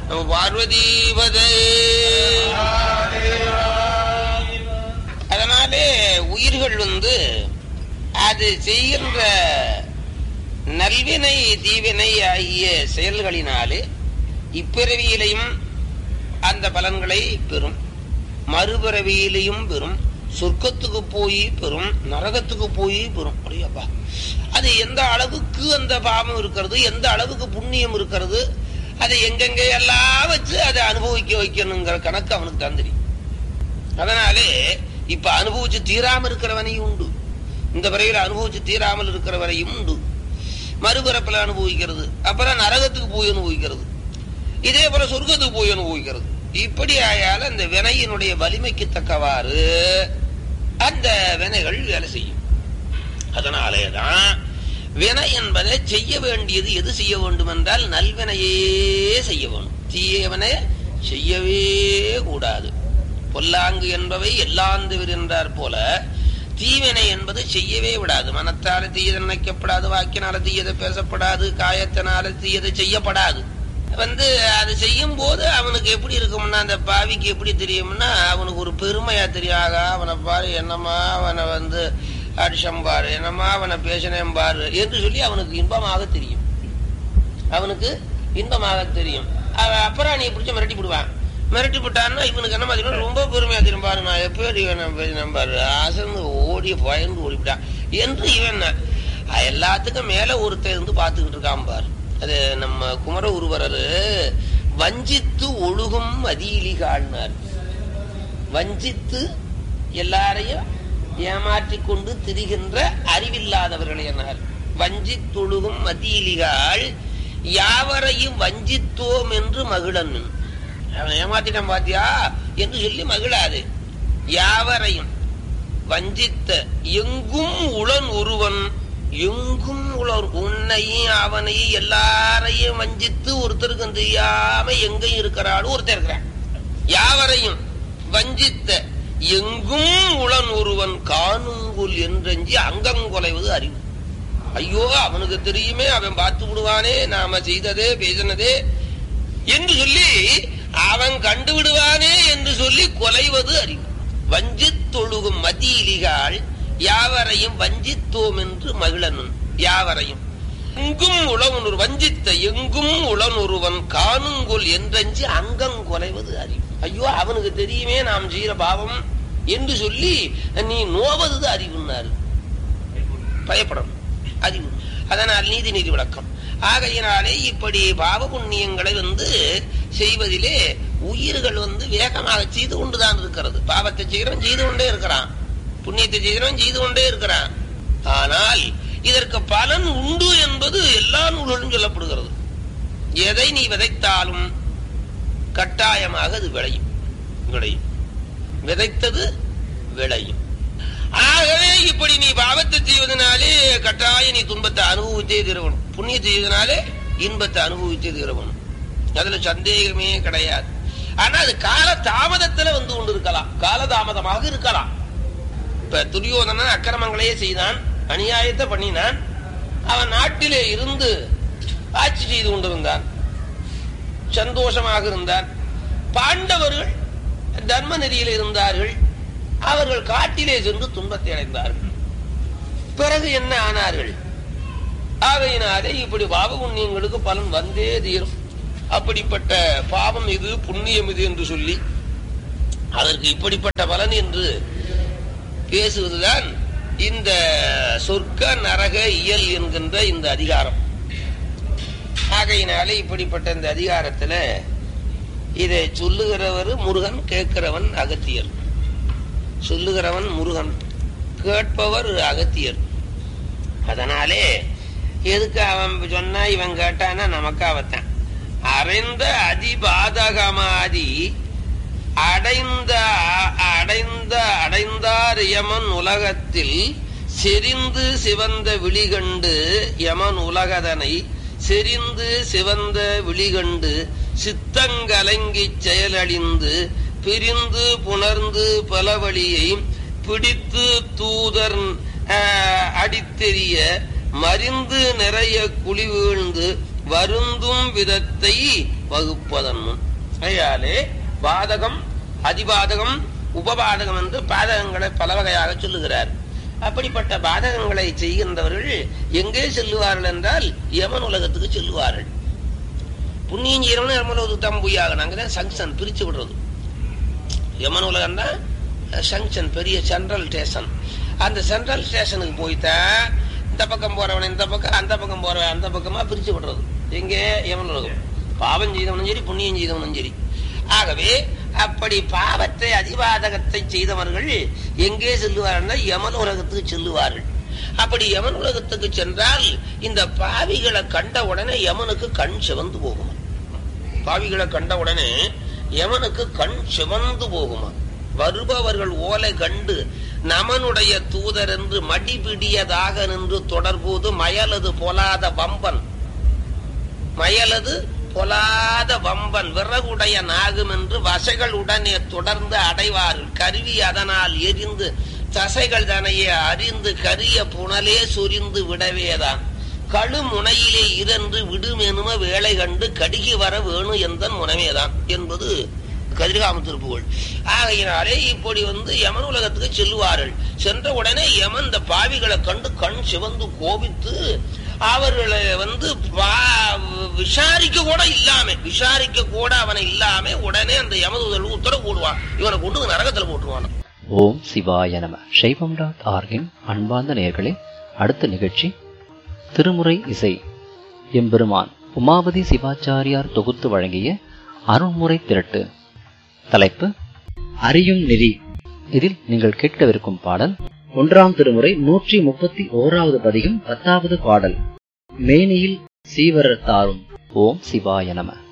பார்வதீபதே அதனாலே உயிர்கள் வந்து அது செய்கின்ற நல்வினை தீவினை ஆகிய செயல்களினாலே இப்பிறவியிலையும் அந்த பலன்களை பெறும் மறுபிறவியிலையும் பெறும் சொர்க்கத்துக்கு போய் பெறும் நரகத்துக்கு போய் பெறும் அப்படியாப்பா அது எந்த அளவுக்கு அந்த பாவம் இருக்கிறது எந்த அளவுக்கு புண்ணியம் இருக்கிறது அதை எங்கெங்க எல்லாம் வச்சு அதை அனுபவிக்க வைக்கணுங்கிற கணக்கு அவனுக்கு தான் தெரியும் அதனாலே இப்ப அனுபவிச்சு தீராம இருக்கிறவனையும் உண்டு இந்த பிறவில அனுபவிச்சு தீராமல் இருக்கிறவரையும் உண்டு மறுபிறப்புல அனுபவிக்கிறது அப்புறம் நரகத்துக்கு போய் அனுபவிக்கிறது இதே போல சொர்க்கத்துக்கு போய் அனுபவிக்கிறது இப்படி ஆயால அந்த வினையினுடைய வலிமைக்கு தக்கவாறு அந்த வினைகள் வேலை செய்யும் அதனாலேதான் வினை என்பதை செய்ய வேண்டியது எது செய்ய வேண்டும் என்றால் நல்வினையே செய்ய வேண்டும் தீயவனை செய்யவே கூடாது பொல்லாங்கு என்பவை எல்லாந்தவர் என்றார் போல தீவினை என்பது செய்யவே விடாது மனத்தால தீயது நினைக்கப்படாது வாக்கினால தீயதை பேசப்படாது காயத்தினால தீயதை செய்யப்படாது வந்து அது செய்யும் போது அவனுக்கு எப்படி இருக்கும்னா அந்த பாவிக்கு எப்படி தெரியும்னா அவனுக்கு ஒரு பெருமையா தெரியும் ஆகா அவனை பாரு என்னமா அவனை வந்து அடிஷம் பாரு என்னமா அவனை பேசினேன் பாரு என்று சொல்லி அவனுக்கு இன்பமாக தெரியும் அவனுக்கு இன்பமாக தெரியும் அவன் அப்புறம் நீ பிடிச்ச மிரட்டி விடுவான் மிரட்டி விட்டான்னா இவனுக்கு என்ன மாதிரி ரொம்ப பெருமையா தெரியும் பாரு நான் எப்படி இவன் பேசினேன் பாரு அசந்து ஓடி பயந்து ஓடிவிட்டான் என்று இவன் எல்லாத்துக்கும் மேல ஒருத்தர் இருந்து பார்த்துக்கிட்டு இருக்கான் பாரு அது நம்ம குமர உருவரரு வஞ்சித்து ஒழுகும் மதியிலிகாள்னார் வஞ்சித்து எல்லாரையும் ஏமாற்றிக் கொண்டு திரிகின்ற அறிவில்லாதவர்கள் என்னார் வஞ்சித்தொழுகும் மதியிலிகாள் யாவரையும் வஞ்சித்தோம் என்று மகிழன் அவன் ஏமாத்திட்டான் பாத்தியா என்று சொல்லி மகிழாது யாவரையும் வஞ்சித்த எங்கும் உளன் ஒருவன் எங்கும் உளர் உன்னையும் அவனையும் எல்லாரையும் வஞ்சித்து ஒருத்தருக்கும் தெரியாம எங்கேயும் இருக்கிறாள் ஒருத்தர் இருக்கிறான் யாவரையும் வஞ்சித்த எங்கும் உளன் ஒருவன் காணுங்குல் என்றஞ்சி அங்கங்கொலைவது அறிவு ஐயோ அவனுக்கு தெரியுமே அவன் பார்த்து விடுவானே நாம செய்ததே பேசினதே என்று சொல்லி அவன் கண்டு விடுவானே என்று சொல்லி கொலைவது அறிவு வஞ்சித்தொழுகும் மதியிலிகாள் யாவரையும் வஞ்சித்தோம் என்று மகிழனும் யாவரையும் எங்கும் உளவனொரு வஞ்சித்த எங்கும் உளனொருவன் காணுங்கொல் என்றஞ்சி அங்கம் கொலைவது அறிவு ஐயோ அவனுக்கு தெரியுமே நாம் செய்யற பாவம் என்று சொல்லி நீ நோவது அறிவுன்னாரு பயப்படணும் அறிவு அதனால் நீதி நீதி விளக்கம் ஆகையினாலே இப்படி பாவ புண்ணியங்களை வந்து செய்வதிலே உயிர்கள் வந்து வேகமாக செய்து கொண்டுதான் இருக்கிறது பாவத்தை செய்கிறவன் செய்து கொண்டே இருக்கிறான் புண்ணியத்தை செய்கிறவன் செய்து கொண்டே இருக்கிறான் ஆனால் இதற்கு பலன் உண்டு என்பது எல்லா நூல்களும் சொல்லப்படுகிறது எதை நீ விதைத்தாலும் கட்டாயமாக அது விளையும் விளையும் விதைத்தது விளையும் ஆகவே இப்படி நீ பாவத்தை செய்வதனாலே கட்டாயம் நீ துன்பத்தை அனுபவித்தே தீரவணும் புண்ணியத்தை செய்வதனாலே இன்பத்தை அனுபவித்தே தீரவணும் அதுல சந்தேகமே கிடையாது ஆனா அது கால தாமதத்துல வந்து கொண்டு இருக்கலாம் காலதாமதமாக இருக்கலாம் இப்ப துரியோதனன் அக்கிரமங்களையே செய்தான் அநியாயத்தை பண்ணினான் அவன் நாட்டிலே இருந்து ஆட்சி செய்து கொண்டிருந்தான் சந்தோஷமாக இருந்தான் பாண்டவர்கள் தர்ம நெறியில் இருந்தார்கள் அவர்கள் காட்டிலே சென்று துன்பத்தை அடைந்தார்கள் பிறகு என்ன ஆனார்கள் ஆகையினாலே இப்படி பாவ புண்ணியங்களுக்கு பலன் வந்தே தீரும் அப்படிப்பட்ட பாவம் இது புண்ணியம் இது என்று சொல்லி அதற்கு இப்படிப்பட்ட பலன் என்று பேசுவதுதான் இந்த சொர்க்க நரக இயல் என்கின்ற இந்த அதிகாரம் ஆகையினாலே இப்படிப்பட்ட இந்த அதிகாரத்துல இதை சொல்லுகிறவர் முருகன் கேட்கிறவன் அகத்தியர் சொல்லுகிறவன் முருகன் கேட்பவர் அகத்தியர் அதனாலே எதுக்கு அவன் சொன்னா இவன் கேட்டானா நமக்கு அவத்தான் அறைந்த அதிபாதகமாதி அடைந்த அடைந்த அடைந்தார் யமன் உலகத்தில் செறிந்து சிவந்த விழிகண்டு யமன் உலகதனை செறிந்து சிவந்த விழிகண்டு சித்தங்கலங்கிச் செயலழிந்து பிரிந்து புணர்ந்து பலவழியை பிடித்து தூதர் ஆஹ், அடித்தெறிய மறிந்து நிறைய குழி வீழ்ந்து வருந்தும் விதத்தை வகுப்பதன் முன் ஆகையாலே பாதகம் அதிபாதகம் உபபாதகம் என்று பாதகங்களை பல வகையாக சொல்லுகிறார் அப்படிப்பட்ட பாதகங்களை செய்கின்றவர்கள் எங்கே செல்லுவார்கள் என்றால் யமன் உலகத்துக்கு செல்லுவார்கள் புண்ணியம் செய்யறவனு யமன் உலகத்துக்கு தான் போய் ஆகணும் அங்கதான் சங்ஷன் பிரிச்சு விடுறது யமன் உலகம் தான் சங்ஷன் பெரிய சென்ட்ரல் ஸ்டேஷன் அந்த சென்ட்ரல் ஸ்டேஷனுக்கு போய்தான் இந்த பக்கம் போறவன் இந்த பக்கம் அந்த பக்கம் போறவன் அந்த பக்கமா பிரிச்சு விடுறது எங்கே யமன் உலகம் பாவம் செய்தவனும் சரி புண்ணியம் செய்தவனும் சரி ஆகவே அப்படி பாவத்தை அதிபாதகத்தை செய்தவர்கள் எங்கே செல்லுவார்கள் யமன் உலகத்துக்கு செல்லுவார்கள் அப்படி யமன் உலகத்துக்கு சென்றால் இந்த பாவிகளை கண்ட உடனே யமனுக்கு கண் சிவந்து போகுமா பாவிகளை கண்ட உடனே யமனுக்கு கண் சிவந்து போகுமா வருபவர்கள் ஓலை கண்டு நமனுடைய தூதர் என்று மடிபிடியதாக நின்று தொடர்போது மயலது பொலாத வம்பன் மயலது பொலாத வம்பன் விறகுடைய நாகும் என்று வசைகள் உடனே தொடர்ந்து அடைவார்கள் கருவி அதனால் எரிந்து தசைகள் தனையே அறிந்து கரிய புனலே சொரிந்து விடவேதான் கழு முனையிலே இரண்டு விடுமெனும வேலை கண்டு கடுகி வர வேணு எந்தன் முனவேதான் என்பது கதிர்காம திருப்புகள் ஆகையினாலே இப்படி வந்து யமன் உலகத்துக்கு செல்லுவார்கள் சென்ற உடனே யமன் இந்த பாவிகளை கண்டு கண் சிவந்து கோபித்து அவர்களை வந்து விசாரிக்க கூட இல்லாம விசாரிக்க கூட அவனை இல்லாம உடனே அந்த யமதூதர்கள் உத்தரவு போடுவான் இவனை கொண்டு நரகத்துல போட்டுருவான் ஓம் சிவாய நம சைவம் டாட் ஆர்கின் அன்பார்ந்த நேர்களே அடுத்த நிகழ்ச்சி திருமுறை இசை எம்பெருமான் உமாபதி சிவாச்சாரியார் தொகுத்து வழங்கிய அருண்முறை திரட்டு தலைப்பு அறியும் நெறி இதில் நீங்கள் கேட்கவிருக்கும் பாடல் ஒன்றாம் திருமுறை நூற்றி முப்பத்தி ஓராவது பதிகம் பத்தாவது பாடல் மேனியில் சீவரர் தாரும் ஓம் சிவாய நம